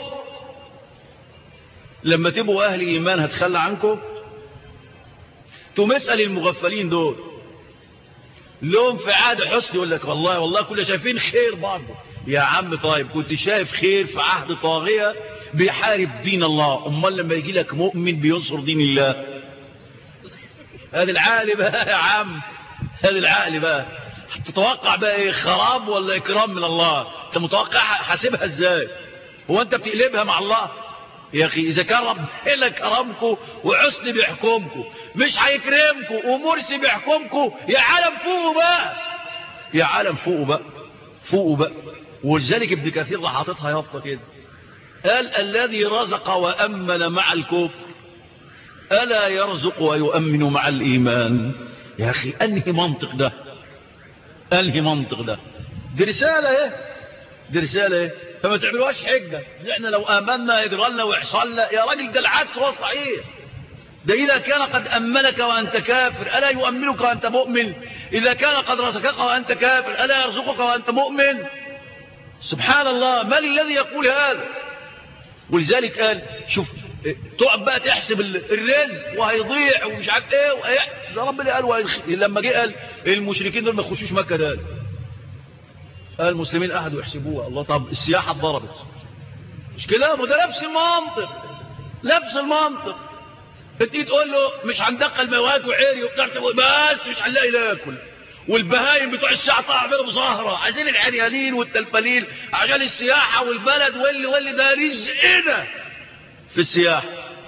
لما تبقوا أهل إيمان هتخلى عنكم تقوم اسأل المغفلين دول لهم في عهد حسن يقول لك والله والله كنا شايفين خير برضه يا عم طيب كنت شايف خير في عهد طاغية بيحارب دين الله امال لما يجي لك مؤمن بينصر دين الله هذا العقل بقى يا عم هذا العقل بقى تتوقع بقى ايه خراب ولا اكرام من الله انت متوقع حاسبها ازاي هو انت بتقلبها مع الله يا اخي اذا كان ربنا كرمكم وحسن بيحكمكم مش هيكرمكم ومرسي بيحكمكم يا عالم فوقوا بقى يا عالم فوقوا بقى فوقوا بقى ولذلك ابن كثير راح حاططها يافطه كده قال الذي رزق وامن مع الكفر الا يرزق ويؤمن مع الايمان يا اخي انهي منطق ده انهي منطق ده دي رساله ايه دي رساله ايه فما تعملوهاش حجة احنا لو آمنا يجرى لنا ويحصل لنا يا راجل ده العكس هو صحيح ده إذا كان قد أمنك وأنت كافر ألا يؤمنك وأنت مؤمن إذا كان قد رزقك وأنت كافر ألا يرزقك وأنت مؤمن سبحان الله من الذي يقول هذا ولذلك قال شوف تقعد بقى تحسب الرزق وهيضيع ومش عارف ايه وإيه ده ربنا قال لما جه قال المشركين دول ما يخشوش مكه ده المسلمين قعدوا يحسبوها الله طب السياحة اتضربت مش كده ما ده نفس المنطق نفس المنطق انت تقول له مش هندخل مواد وعيري وبتاع بس مش هنلاقي ناكل والبهايم بتوع الساعة طلع بينهم مظاهرة عايزين العريانين والتلفلين عشان السياحة والبلد واللي واللي ده رزقنا في السياحة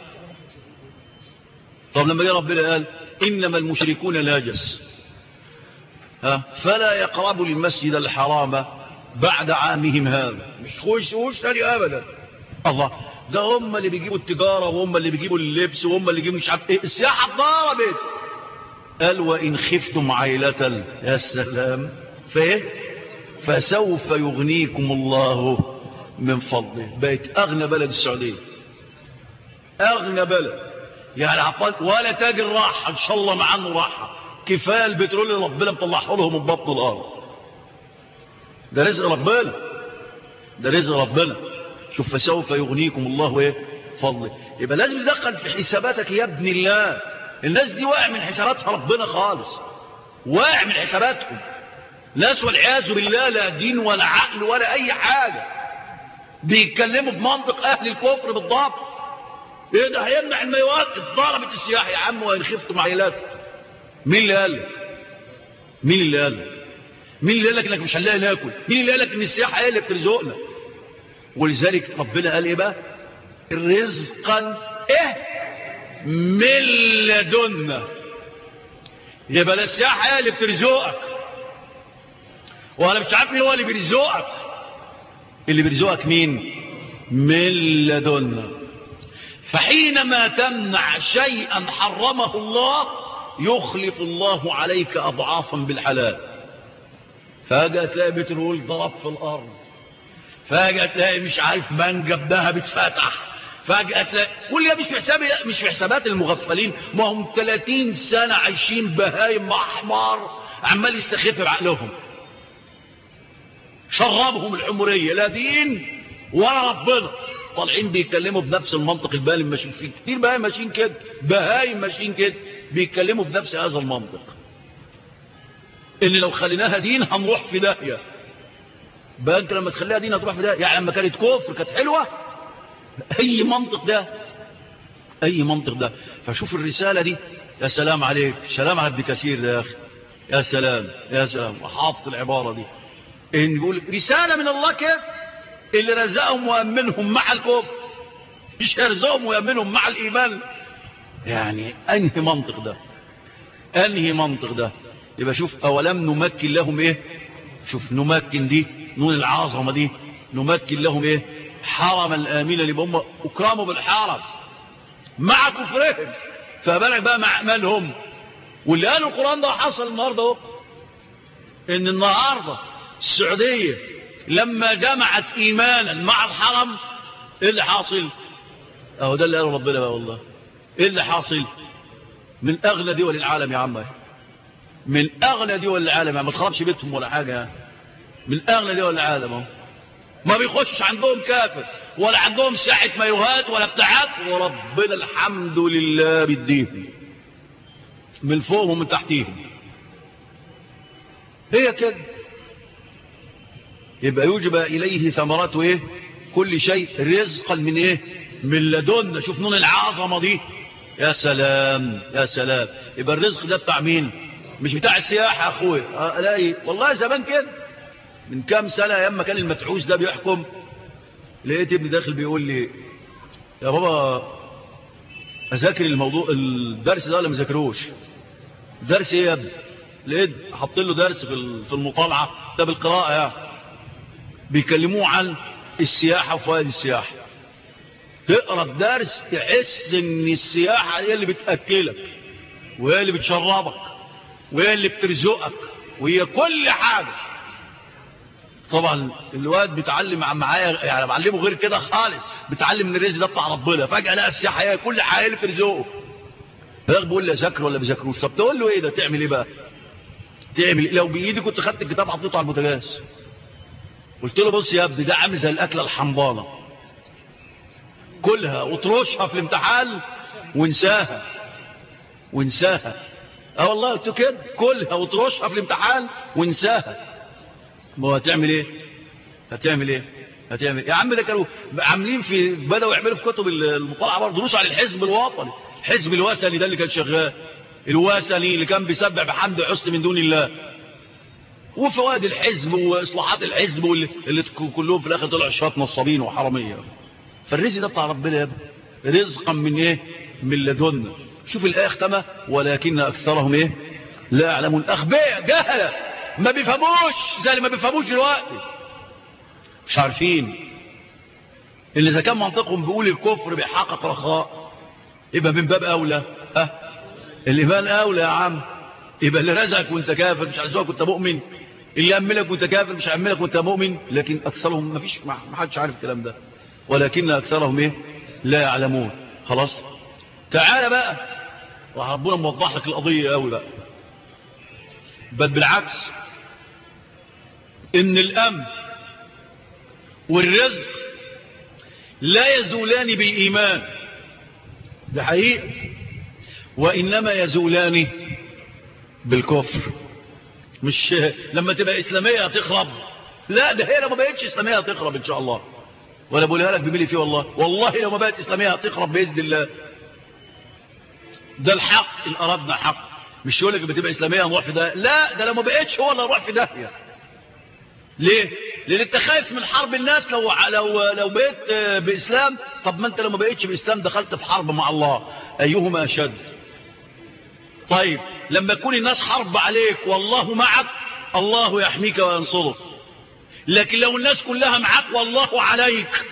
طب لما جه ربنا قال إنما المشركون ناجس ها فلا يقربوا المسجد الحرام بعد عامهم هذا مش خوش تاني ابدا الله ده هم اللي بيجيبوا التجاره وهم اللي بيجيبوا اللبس وهم اللي بيجيبوا مش عارف ايه السياحه اتضربت قال وان خفتم عيله يا سلام فايه فسوف يغنيكم الله من فضله بقت اغنى بلد السعوديه اغنى بلد يعني عطلت ولا تاجر راحه ان شاء الله مع انه راحه كفايه البترول اللي ربنا مطلعه لهم من بطن الارض ده رزق ربنا ده رزق ربنا شوف فسوف يغنيكم الله ايه فضله يبقى لازم تدخل في حساباتك يا ابن الله الناس دي واقع من حساباتها ربنا خالص واقع من حساباتهم ناس والعياذ بالله لا دين ولا عقل ولا اي حاجه بيتكلموا بمنطق اهل الكفر بالضبط ايه ده هيمنع الميوات اتضربت السياح يا عم وان خفتم عيلات مين اللي قال لك مين اللي قال لك مين اللي قال لك انك مش هنلاقي ناكل مين اللي قال لك ان السياحه هي اللي بترزقنا ولذلك ربنا قال ايه بقى رزقا ايه من لدنا يبقى السياحه هي اللي بترزقك وانا مش عارف مين هو اللي بيرزقك اللي بيرزقك مين من لدنا فحينما تمنع شيئا حرمه الله يخلف الله عليك أضعافا بالحلال فجأة تلاقي بترول ضرب في الأرض فجأة تلاقي مش عارف منجب ذهب اتفتح فجأة تلاقي كل ده مش في حساب مش في حسابات المغفلين ما هم 30 سنة عايشين بهايم مع حمار عمال يستخف بعقلهم شربهم العمرية لا دين ولا ربنا طالعين بيتكلموا بنفس المنطق الباهي ماشيين فيه كتير بهايم ماشيين كده بهايم ماشيين كده بيتكلموا بنفس هذا المنطق ان لو خليناها دين هنروح في داهيه بقى انت لما تخليها دين هتروح في داهيه يعني لما كانت كفر كانت حلوه اي منطق ده اي منطق ده فشوف الرساله دي يا سلام عليك سلام على ابن كثير ده يا اخي يا سلام يا سلام وحافظ العباره دي ان يقول رساله من الله كيف اللي رزقهم وامنهم مع الكفر مش يرزقهم ويامنهم مع الايمان يعني انهي منطق ده انهي منطق ده يبقى شوف اولم نمكن لهم ايه شوف نمكن دي نون العظمه دي نمكن لهم ايه حرما امنا اللي هم اكرموا بالحرم مع كفرهم فبالك بقى مع اعمالهم واللي قالوا القران ده حصل النهارده اهو ان النهارده السعوديه لما جمعت ايمانا مع الحرم ايه اللي حاصل اهو ده اللي قاله ربنا بقى والله ايه اللي حاصل من اغنى دول العالم يا عم من اغنى دول العالم يعني ما تخربش بيتهم ولا حاجه يعني. من اغنى دول العالم اهو ما بيخشش عندهم كافر ولا عندهم ساحه مايوهات ولا بتاعات وربنا الحمد لله بيديهم من فوقهم ومن تحتيهم هي كده يبقى يوجب اليه ثمرات ايه كل شيء رزقا من ايه من لدنا شوف نون العظمه دي يا سلام يا سلام يبقى الرزق ده بتاع مين مش بتاع السياحة يا اخويا الاقي والله زمان كده من كام سنة ايام ما كان المتعوس ده بيحكم لقيت ابني داخل بيقول لي يا بابا اذاكر الموضوع الدرس ده ولا ما ذاكروش درس ايه يا ابني لقيت حاط له درس في في المطالعه ده بالقراءه يعني بيكلموه عن السياحه وفوائد السياحه تقرا الدرس تحس ان السياحه هي اللي بتاكلك وهي اللي بتشربك وهي اللي بترزقك وهي كل حاجه طبعا الواد بيتعلم معايا يعني بعلمه غير كده خالص بيتعلم من الرزق ده بتاع ربنا فجاه لقى السياحه هي كل حاجه اللي بترزقه فياخد بيقول لي اذاكر ولا بذاكروش طب تقول له ايه ده تعمل ايه بقى تعمل إيه؟ لو بايدي كنت خدت الكتاب حطيته على البوتاجاز قلت له بص يا ابني ده عامل زي الاكله الحمضانه كلها وترشها في الامتحان وانساها وانساها اه والله قلت كده كلها وترشها في الامتحان وانساها ما هو هتعمل ايه هتعمل ايه هتعمل يا عم ده كانوا عاملين في بدأوا يعملوا في كتب المطالعه برضه دروس على الحزب الوطني الحزب الوثني ده اللي كان شغال الوثني اللي كان بيسبح بحمد حسن من دون الله وفوائد الحزب واصلاحات الحزب واللي اللي كلهم في الاخر طلعوا شويه نصابين وحراميه فالرزق ده بتاع ربنا يا ابني رزقا من ايه من لدنا شوف الايه اختمه ولكن اكثرهم ايه لا يعلمون اغبياء جهله ما بيفهموش زي اللي ما بيفهموش دلوقتي مش عارفين اللي اذا كان منطقهم بيقول الكفر بيحقق رخاء يبقى من باب اولى اه الايمان اولى يا عم يبقى اللي رزقك وانت كافر مش هيرزقك وانت مؤمن اللي يأملك وانت كافر مش هيأملك وانت مؤمن لكن اكثرهم ما فيش ما حدش عارف الكلام ده ولكن اكثرهم ايه لا يعلمون خلاص تعال بقى وربنا موضح لك القضيه قوي بقى بل بالعكس ان الامن والرزق لا يزولان بالايمان ده حقيقي وانما يزولان بالكفر مش لما تبقى اسلاميه هتخرب لا ده هي لو ما بقتش اسلاميه هتخرب ان شاء الله ولا بقولها لك بملي فيه والله والله لو ما بقت اسلاميه هتخرب باذن الله ده الحق ان اردنا حق مش يقول لك بتبقى اسلاميه هنروح في ده لا ده لو ما بقتش هو اللي هنروح في داهيه ليه لان انت خايف من حرب الناس لو لو لو بقيت باسلام طب ما انت لو ما بقيتش باسلام دخلت في حرب مع الله ايهما اشد طيب لما يكون الناس حرب عليك والله معك الله يحميك وينصرك لكن لو الناس كلها معاك والله عليك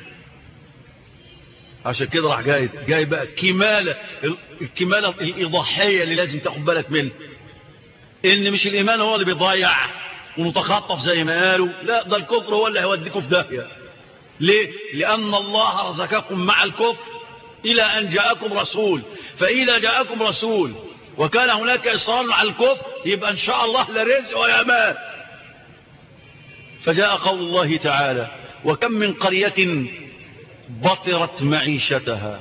عشان كده راح جاي جاي بقى كمالة الكمالة الإضاحية اللي لازم تاخد بالك منها إن مش الإيمان هو اللي بيضيع ونتخطف زي ما قالوا لا ده الكفر هو اللي هيوديكم في داهية ليه؟ لأن الله رزقكم مع الكفر إلى أن جاءكم رسول فإذا جاءكم رسول وكان هناك إصرار على الكفر يبقى إن شاء الله لرزق ويمان فجاء قول الله تعالى وكم من قرية بطرت معيشتها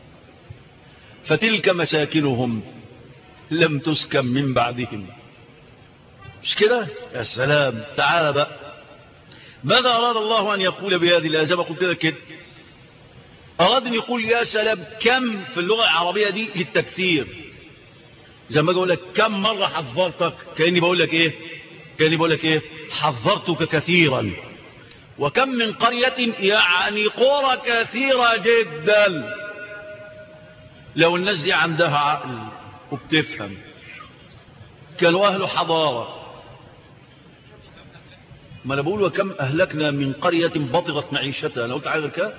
فتلك مساكنهم لم تسكن من بعدهم مش كده يا سلام تعالى بقى ماذا أراد الله أن يقول بهذه الآية زي ما قلت لك كده أراد أن يقول يا سلام كم في اللغة العربية دي للتكثير زي ما أقول لك كم مرة حذرتك كأني بقول لك إيه كأني بقول لك إيه حذرتك كثيرا وكم من قرية يعني قرى كثيرة جدا لو الناس دي عندها عقل وبتفهم كانوا أهل حضارة ما أنا بقول وكم أهلكنا من قرية بطغت معيشتها أنا قلت حاجة كده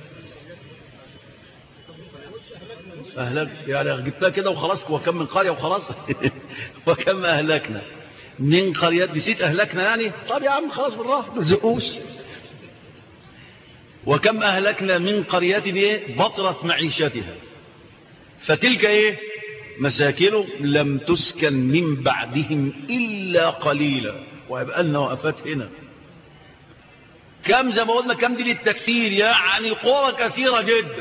أهلك يعني جبتها كده وخلاص وكم من قرية وخلاص وكم أهلكنا من قريات نسيت أهلكنا يعني طب يا عم خلاص بالراحة ما تزقوش وكم أهلكنا من قرية إيه بطرت معيشتها فتلك إيه مساكن لم تسكن من بعدهم إلا قليلا ويبقى لنا وقفات هنا كم زي ما قلنا كم دي للتكثير يعني قرى كثيرة جدا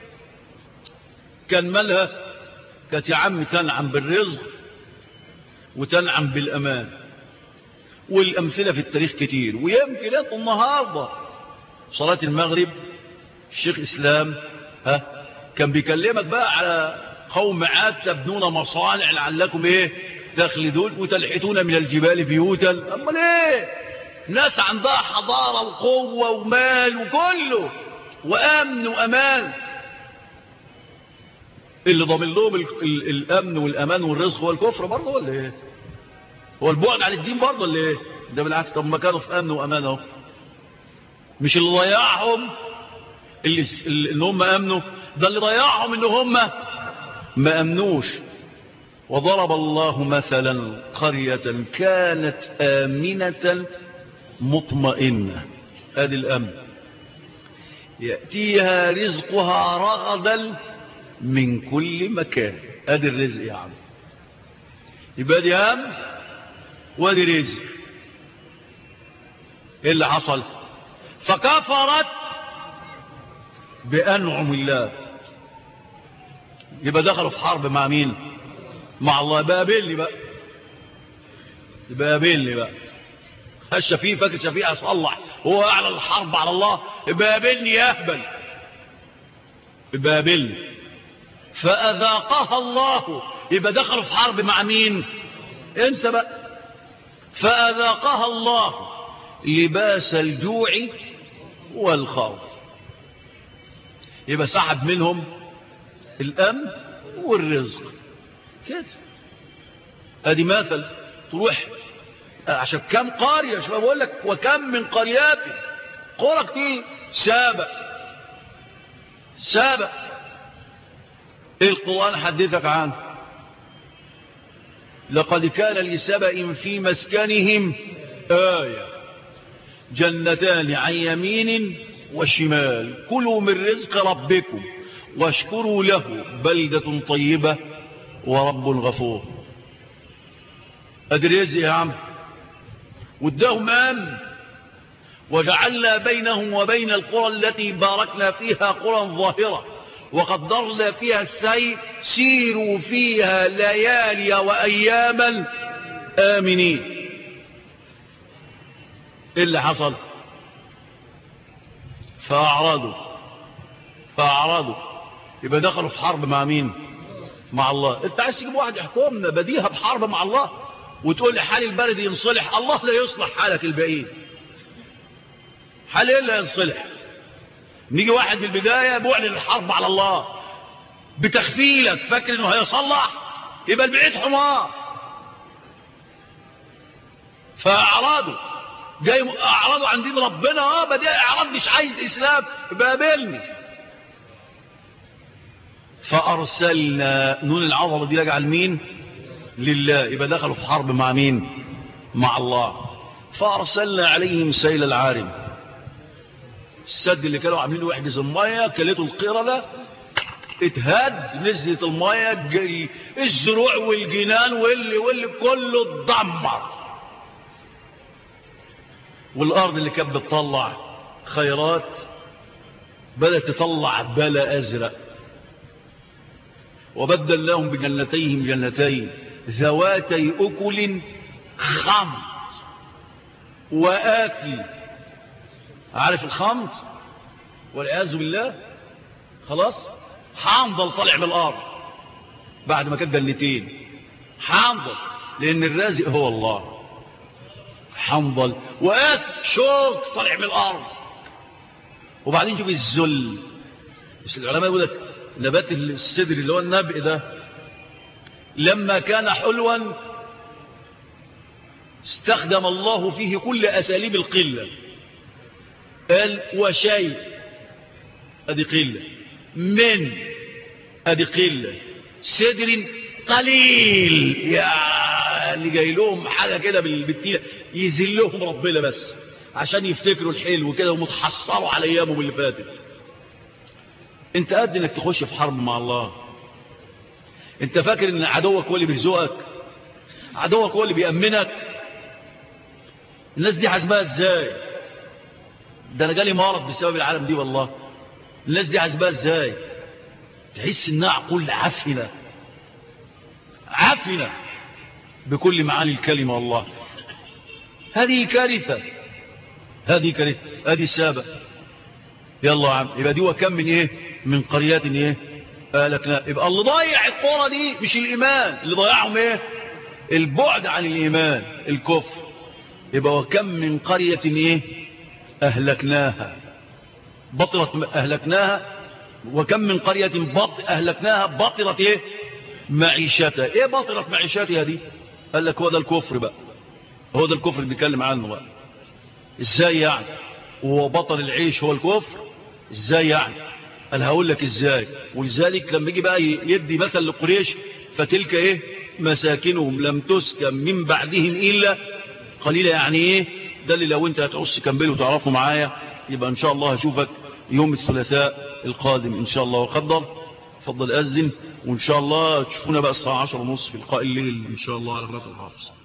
كان مالها كانت يا عم تنعم بالرزق وتنعم بالأمان والأمثلة في التاريخ كتير ويمكن أنت النهاردة صلاة المغرب الشيخ إسلام ها كان بيكلمك بقى على قوم عاد تبنون مصانع لعلكم ايه تخلدون وتلحتون من الجبال بيوتا أما ليه ناس عندها حضارة وقوة ومال وكله وأمن وأمان اللي ضامن لهم ال ال الأمن والأمان والرزق هو الكفر برضه ولا ايه هو البعد عن الدين برضه ولا ايه ده بالعكس طب ما كانوا في أمن وأمان اهو مش اللي ضيعهم اللي, اللي هم أمنوا ده اللي ضيعهم ان هم ما أمنوش وضرب الله مثلا قرية كانت آمنة مطمئنة هذه الأمن يأتيها رزقها رغدا من كل مكان هذه الرزق يا عم يبقى دي أمن وادي رزق ايه اللي حصل فكفرت بأنعم الله يبقى دخلوا في حرب مع مين مع الله بقى قابلني بقى يبقى قابلني بقى الشفيع فاكر شفيع اصلح هو اعلن الحرب على الله يبقى قابلني يا اهبل يبقى قابلني فاذاقها الله يبقى دخلوا في حرب مع مين انسى بقى فاذاقها الله لباس الجوع والخوف يبقى سحب منهم الأمن والرزق كده ادي مثل تروح عشان كم قرية شو بقول لك وكم من قريات قرى كتير سابق سابق ايه القرآن حدثك عنه لقد كان لسبأ في مسكنهم آية جنتان عن يمين وشمال كلوا من رزق ربكم واشكروا له بلدة طيبة ورب غفور أدريز يا عم واداهم أمن وجعلنا بينهم وبين القرى التي باركنا فيها قرى ظاهرة وقدرنا فيها السير سيروا فيها ليالي وأياما آمنين إيه اللي حصل فأعرضوا فأعرضوا يبقى دخلوا في حرب مع مين مع الله انت عايز تجيب واحد يحكمنا بديها بحرب مع الله وتقول لي حال البلد ينصلح الله لا يصلح حالك البعيد حال ايه اللي ينصلح نيجي واحد من البداية بيعلن الحرب على الله بتخفيلك فاكر انه هيصلح يبقى البعيد حمار فأعراضوا جاي أعراضوا عن دين ربنا اه بدي أعراض مش عايز إسلام بقابلني فأرسلنا نون العظمة دي يجعل مين لله يبقى دخلوا في حرب مع مين مع الله فأرسلنا عليهم سيل العارم السد اللي كانوا عاملينه يحجز المية كلته القردة اتهد نزلت المية الزروع والجنان واللي واللي كله اتدمر والأرض اللي كانت بتطلع خيرات بدأت تطلع بلا أزرق وبدل لهم بجنتيهم جنتين ذواتي أكل خمط وآكل عارف الخمط والعياذ بالله خلاص حنظل طالع من الأرض بعد ما كانت جنتين حنظل لأن الرازق هو الله حنظل وآكل شوك طالع من الأرض وبعدين شوف الذل مش العلماء يقول لك نبات السدر اللي هو النبئ ده لما كان حلوا استخدم الله فيه كل أساليب القلة قال وشيء ادي قلة من ادي قلة سدر قليل يا اللي جاي لهم حاجة كده بالتيلة يذلهم ربنا بس عشان يفتكروا الحلو كده ومتحصروا على ايامهم اللي فاتت انت قد انك تخش في حرب مع الله انت فاكر ان عدوك هو اللي بيرزقك عدوك هو اللي بيأمنك الناس دي حاسبها ازاي ده انا جالي مرض بسبب العالم دي والله الناس دي حاسبها ازاي تحس انها عقول عفنة عفنة بكل معاني الكلمة والله هذه كارثة هذه كارثة هذه السابة يلا يا عم يبقى دي وكم من ايه من قريات ايه قالكنا يبقى اللي ضيع القرى دي مش الايمان اللي ضيعهم ايه البعد عن الايمان الكفر يبقى وكم من قرية ايه اهلكناها بطرت اهلكناها وكم من قرية بط اهلكناها بطرت ايه معيشتها ايه بطرت معيشتها دي قال لك هو ده الكفر بقى هو ده الكفر اللي بيتكلم عنه بقى ازاي يعني وهو بطل العيش هو الكفر ازاي يعني انا هقول لك ازاي ولذلك لما يجي بقى يدي مثل لقريش فتلك ايه مساكنهم لم تسكن من بعدهم الا قليلا يعني ايه ده اللي لو انت هتعص كمبله وتعرفه معايا يبقى ان شاء الله هشوفك يوم الثلاثاء القادم ان شاء الله وقدر فضل اذن وان شاء الله تشوفونا بقى الساعه 10 ونص في لقاء الليل ان شاء الله على قناه الحافظ